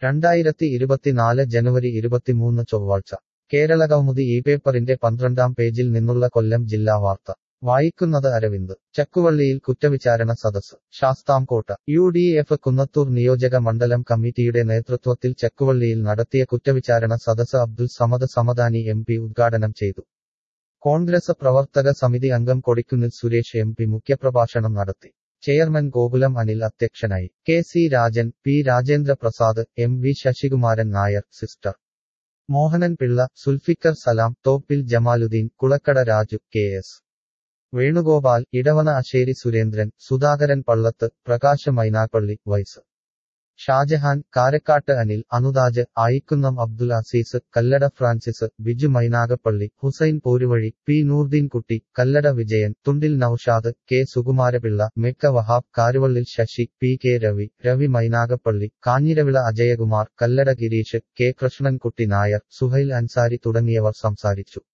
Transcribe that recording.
രണ്ടായിരത്തി ഇരുപത്തിനാല് ജനുവരി ഇരുപത്തിമൂന്ന് ചൊവ്വാഴ്ച കേരളകൗമുദി ഈ പേപ്പറിന്റെ പന്ത്രണ്ടാം പേജിൽ നിന്നുള്ള കൊല്ലം ജില്ലാ വാർത്ത വായിക്കുന്നത് അരവിന്ദ് ചക്കുവള്ളിയിൽ കുറ്റവിചാരണ സദസ് Sasthamkotta U D F Kunnathur നിയോജക മണ്ഡലം കമ്മിറ്റിയുടെ നേതൃത്വത്തിൽ ചക്കുവള്ളിയിൽ നടത്തിയ കുറ്റവിചാരണ സദസ് അബ്ദുൽ സമദ് സമദാനി എം പി ഉദ്ഘാടനം ചെയ്തു കോൺഗ്രസ് പ്രവർത്തക സമിതി അംഗം കൊടിക്കുന്നിൽ സുരേഷ് എം പി മുഖ്യപ്രഭാഷണം നടത്തി ചെയർമാൻ ഗോകുലം അനിൽ അധ്യക്ഷനായി K C Rajan P Rajendra Prasad M V Sasikumaran Nair sister Mohanan Pillai Sulfikar Salam Thoppil Jamaluddin Kulakkada Raju K S Venugopal Idavana Asheri Surendran Sudhakaran Pallath Prakash Mainappally vice Shajahan Karakkat Anil Anuthaj Ayikkunnam Abdul Aziz Kallada Francis Biju Mainagappally Hussain Poruvazhi P Noordeen Kutty Kallada Vijayan Thundil Naushad K Sukumarapillai Mekka Wahab Karuvallil Sasi P K Ravi Ravi Mainagappally Kanjiravila Ajayakumar Kallada Girish K Krishnankutty Nair Suhail Ansari തുടങ്ങിയവർ സംസാരിച്ചു